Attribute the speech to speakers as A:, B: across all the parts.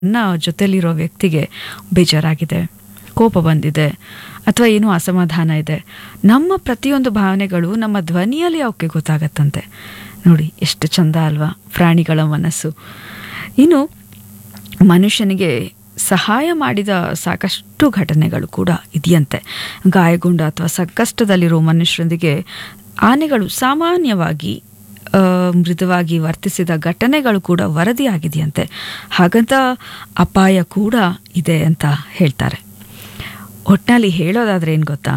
A: ನ ಜೊತೆಲಿರೋ ವ್ಯಕ್ತಿಗೆ ಬೇಜಾರಾಗಿದೆ ಕೋಪ ಬಂದಿದೆ ಅಥವಾ ಏನೋ ಅಸಮಾಧಾನ ಇದೆ ನಮ್ಮ ಪ್ರತಿಯೊಂದು ಭಾವನೆಗಳು ನಮ್ಮ ಧ್ವನಿಯಲ್ಲಿ ಅವಕ್ಕೆ ಗೊತ್ತಾಗತ್ತಂತೆ ನೋಡಿ ಎಷ್ಟು ಚಂದ ಅಲ್ವಾ ಪ್ರಾಣಿಗಳ ಮನಸ್ಸು ಇನ್ನು ಮನುಷ್ಯನಿಗೆ ಸಹಾಯ ಮಾಡಿದ ಸಾಕಷ್ಟು ಘಟನೆಗಳು ಕೂಡ ಇದೆಯಂತೆ ಗಾಯಗೊಂಡ ಅಥವಾ ಸಂಕಷ್ಟದಲ್ಲಿರೋ ಮನುಷ್ಯರೊಂದಿಗೆ ಆನೆಗಳು ಸಾಮಾನ್ಯವಾಗಿ ಆ, ಮೃದುವಾಗಿ ವರ್ತಿಸಿದ ಘಟನೆಗಳು ಕೂಡ ವರದಿಯಾಗಿದೆಯಂತೆ ಹಾಗಂತ ಅಪಾಯ ಕೂಡ ಇದೆ ಅಂತ ಹೇಳ್ತಾರೆ ಒಟ್ಟಿನಲ್ಲಿ ಹೇಳೋದಾದ್ರೆ ಏನು ಗೊತ್ತಾ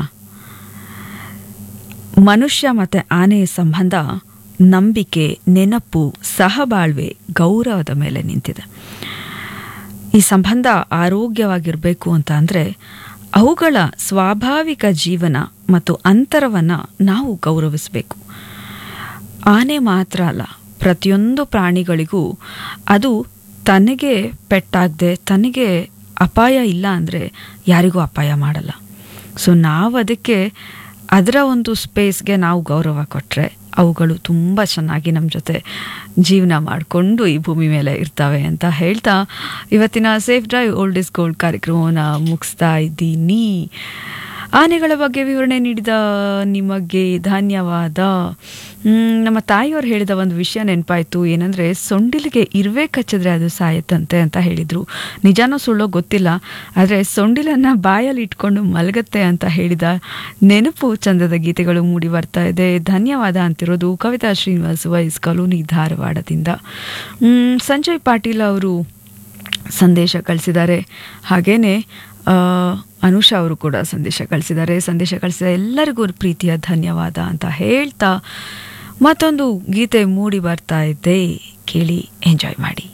A: ಮನುಷ್ಯ ಮತ್ತು ಆನೆಯ ಸಂಬಂಧ ನಂಬಿಕೆ ನೆನಪು ಸಹಬಾಳ್ವೆ ಗೌರವದ ಮೇಲೆ ನಿಂತಿದೆ ಈ ಸಂಬಂಧ ಆರೋಗ್ಯವಾಗಿರಬೇಕು ಅಂತ ಅಂದರೆ ಅವುಗಳ ಸ್ವಾಭಾವಿಕ ಜೀವನ ಮತ್ತು ಅಂತರವನ್ನು ನಾವು ಗೌರವಿಸಬೇಕು ಆನೆ ಮಾತ್ರ ಅಲ್ಲ ಪ್ರತಿಯೊಂದು ಪ್ರಾಣಿಗಳಿಗೂ ಅದು ತನಗೆ ಪೆಟ್ಟಾಗದೆ ತನಗೆ ಅಪಾಯ ಇಲ್ಲ ಅಂದರೆ ಯಾರಿಗೂ ಅಪಾಯ ಮಾಡಲ್ಲ ಸೊ ನಾವು ಅದಕ್ಕೆ ಅದರ ಒಂದು ಸ್ಪೇಸ್ಗೆ ನಾವು ಗೌರವ ಕೊಟ್ಟರೆ ಅವುಗಳು ತುಂಬ ಚೆನ್ನಾಗಿ ನಮ್ಮ ಜೊತೆ ಜೀವನ ಮಾಡಿಕೊಂಡು ಈ ಭೂಮಿ ಮೇಲೆ ಇರ್ತವೆ ಅಂತ ಹೇಳ್ತಾ ಇವತ್ತಿನ safe drive old is gold ಕಾರ್ಯಕ್ರಮವನ್ನು ಮುಗಿಸ್ತಾ ಇದ್ದೀನಿ ಆನೆಗಳ ಬಗ್ಗೆ ವಿವರಣೆ ನೀಡಿದ ನಿಮಗೆ ಧನ್ಯವಾದ ಮ್, ನಮ್ಮ ತಾಯಿಯವರು ಹೇಳಿದ ಒಂದು ವಿಷಯ ನೆನಪಾಯಿತು ಏನಂದರೆ ಸೊಂಡಿಲಿಗೆ ಇರುವೆ ಕಚ್ಚಿದ್ರೆ ಅದು ಸಾಯತ್ತಂತೆ ಅಂತ ಹೇಳಿದರು ನಿಜಾನೋ ಸುಳ್ಳೋ ಗೊತ್ತಿಲ್ಲ ಆದರೆ ಸೊಂಡಿಲನ್ನು ಬಾಯಲ್ಲಿ ಇಟ್ಕೊಂಡು ಮಲಗತ್ತೆ ಅಂತ ಹೇಳಿದ ನೆನಪು ಚಂದದ ಗೀತೆಗಳು ಮೂಡಿ ಬರ್ತಾ ಇದೆ ಧನ್ಯವಾದ ಅಂತಿರೋದು ಕವಿತಾ ಶ್ರೀನಿವಾಸ್ ವೈಸ್ ಕಾಲೋನಿ ಧಾರವಾಡದಿಂದ ಮ್, ಸಂಜಯ್ ಪಾಟೀಲ್ ಅವರು ಸಂದೇಶ ಕಳಿಸಿದ್ದಾರೆ ಹಾಗೇನೆ ಆ, ಅನುಷಾ ಅವರು ಕೂಡ ಸಂದೇಶ ಕಳಿಸಿದ್ದಾರೆ ಸಂದೇಶ ಕಳಿಸಿದ ಎಲ್ಲರಿಗೂ ಪ್ರೀತಿಯ ಧನ್ಯವಾದ ಅಂತ ಹೇಳ್ತಾ ಮತ್ತೊಂದು ಗೀತೆ ಮೂಡಿ ಬರ್ತಾ ಇದೆ ಕೇಳಿ ಎಂಜಾಯ್ ಮಾಡಿ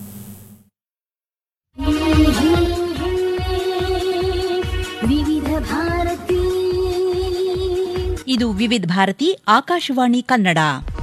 B: ವಿವಿಧ ಭಾರತಿ
C: ಇದು ವಿವಿಧ ಭಾರತಿ ಆಕಾಶವಾಣಿ ಕನ್ನಡ